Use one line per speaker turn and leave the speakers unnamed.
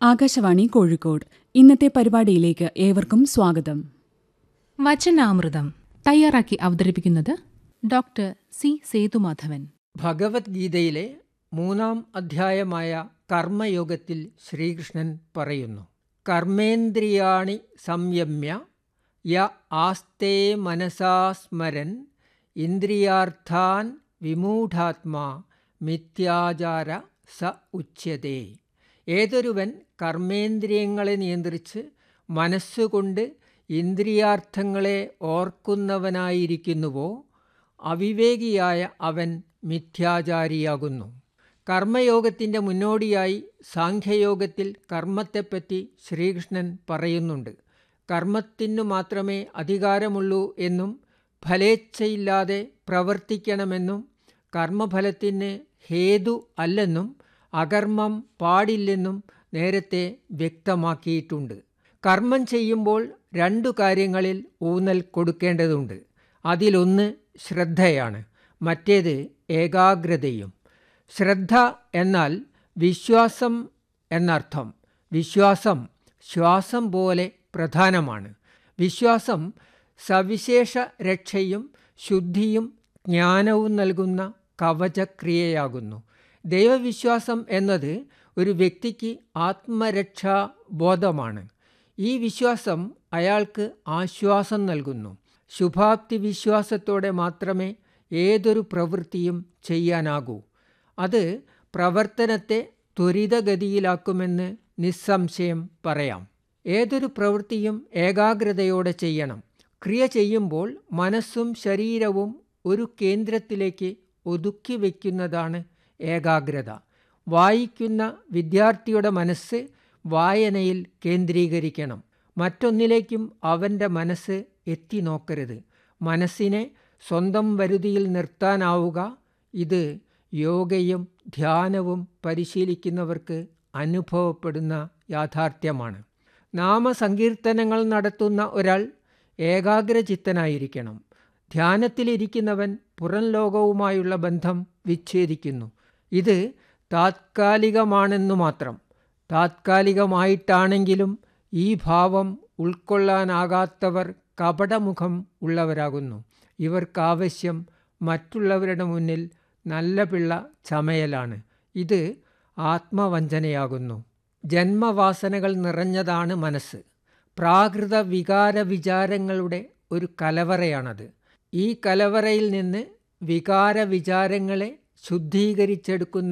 ആകാശവാണി കോഴിക്കോട് ഇന്നത്തെ പരിപാടിയിലേക്ക് ഏവർക്കും സ്വാഗതം
വചനാമൃതം തയ്യാറാക്കി അവതരിപ്പിക്കുന്നത് ഡോക്ടർ സി സേതുമാധവൻ
ഭഗവത്ഗീതയിലെ മൂന്നാം അധ്യായമായ കർമ്മയോഗത്തിൽ ശ്രീകൃഷ്ണൻ പറയുന്നു കർമ്മേന്ദ്രിയാണി സംയമ്യ യ ആസ്തേ മനസാ സ്മരൻ ഇന്ദ്രിയാർത്ഥാൻ വിമൂഢാത്മാ മിഥ്യാചാര സ ഉച്യതേ ഏതൊരുവൻ കർമ്മേന്ദ്രിയങ്ങളെ നിയന്ത്രിച്ച് മനസ്സുകൊണ്ട് ഇന്ദ്രിയാർത്ഥങ്ങളെ ഓർക്കുന്നവനായിരിക്കുന്നുവോ അവിവേകിയായ അവൻ മിഥ്യാചാരിയാകുന്നു കർമ്മയോഗത്തിൻ്റെ മുന്നോടിയായി സാഖ്യയോഗത്തിൽ കർമ്മത്തെപ്പറ്റി ശ്രീകൃഷ്ണൻ പറയുന്നുണ്ട് കർമ്മത്തിനു മാത്രമേ അധികാരമുള്ളൂ എന്നും ഫലേച്ഛയില്ലാതെ പ്രവർത്തിക്കണമെന്നും കർമ്മഫലത്തിന് ഹേതു അല്ലെന്നും അകർമ്മം പാടില്ലെന്നും നേരത്തെ വ്യക്തമാക്കിയിട്ടുണ്ട് കർമ്മം ചെയ്യുമ്പോൾ രണ്ടു കാര്യങ്ങളിൽ ഊന്നൽ കൊടുക്കേണ്ടതുണ്ട് അതിലൊന്ന് ശ്രദ്ധയാണ് മറ്റേത് ഏകാഗ്രതയും ശ്രദ്ധ എന്നാൽ വിശ്വാസം എന്നർത്ഥം വിശ്വാസം ശ്വാസം പോലെ പ്രധാനമാണ് വിശ്വാസം സവിശേഷ രക്ഷയും ശുദ്ധിയും ജ്ഞാനവും നൽകുന്ന കവചക്രിയയാകുന്നു ദൈവവിശ്വാസം എന്നത് ഒരു വ്യക്തിക്ക് ആത്മരക്ഷാ ബോധമാണ് ഈ വിശ്വാസം അയാൾക്ക് ആശ്വാസം നൽകുന്നു ശുഭാപ്തി വിശ്വാസത്തോടെ മാത്രമേ ഏതൊരു പ്രവൃത്തിയും ചെയ്യാനാകൂ അത് പ്രവർത്തനത്തെ ത്വരിതഗതിയിലാക്കുമെന്ന് നിസ്സംശയം പറയാം ഏതൊരു പ്രവൃത്തിയും ഏകാഗ്രതയോടെ ചെയ്യണം ക്രിയ ചെയ്യുമ്പോൾ മനസ്സും ശരീരവും ഒരു കേന്ദ്രത്തിലേക്ക് ഒതുക്കി വയ്ക്കുന്നതാണ് ഏകാഗ്രത വായിക്കുന്ന വിദ്യാർത്ഥിയുടെ മനസ്സ് വായനയിൽ കേന്ദ്രീകരിക്കണം മറ്റൊന്നിലേക്കും അവൻ്റെ മനസ്സ് എത്തി നോക്കരുത് മനസ്സിനെ സ്വന്തം വരുതിയിൽ നിർത്താനാവുക ഇത് യോഗയും ധ്യാനവും പരിശീലിക്കുന്നവർക്ക് അനുഭവപ്പെടുന്ന യാഥാർത്ഥ്യമാണ് നാമസങ്കീർത്തനങ്ങൾ നടത്തുന്ന ഒരാൾ ഏകാഗ്രചിത്തനായിരിക്കണം ധ്യാനത്തിലിരിക്കുന്നവൻ പുറം ലോകവുമായുള്ള ബന്ധം വിച്ഛേദിക്കുന്നു ഇത് താത്കാലികമാണെന്നു മാത്രം താത്കാലികമായിട്ടാണെങ്കിലും ഈ ഭാവം ഉൾക്കൊള്ളാനാകാത്തവർ കപടമുഖം ഉള്ളവരാകുന്നു ഇവർക്കാവശ്യം മറ്റുള്ളവരുടെ മുന്നിൽ നല്ല പിള്ള ചമയലാണ് ഇത് ആത്മവഞ്ചനയാകുന്നു ജന്മവാസനകൾ നിറഞ്ഞതാണ് മനസ്സ് പ്രാകൃത വികാര വിചാരങ്ങളുടെ ഒരു കലവറയാണത് ഈ കലവറയിൽ നിന്ന് വികാര വിചാരങ്ങളെ ശുദ്ധീകരിച്ചെടുക്കുന്ന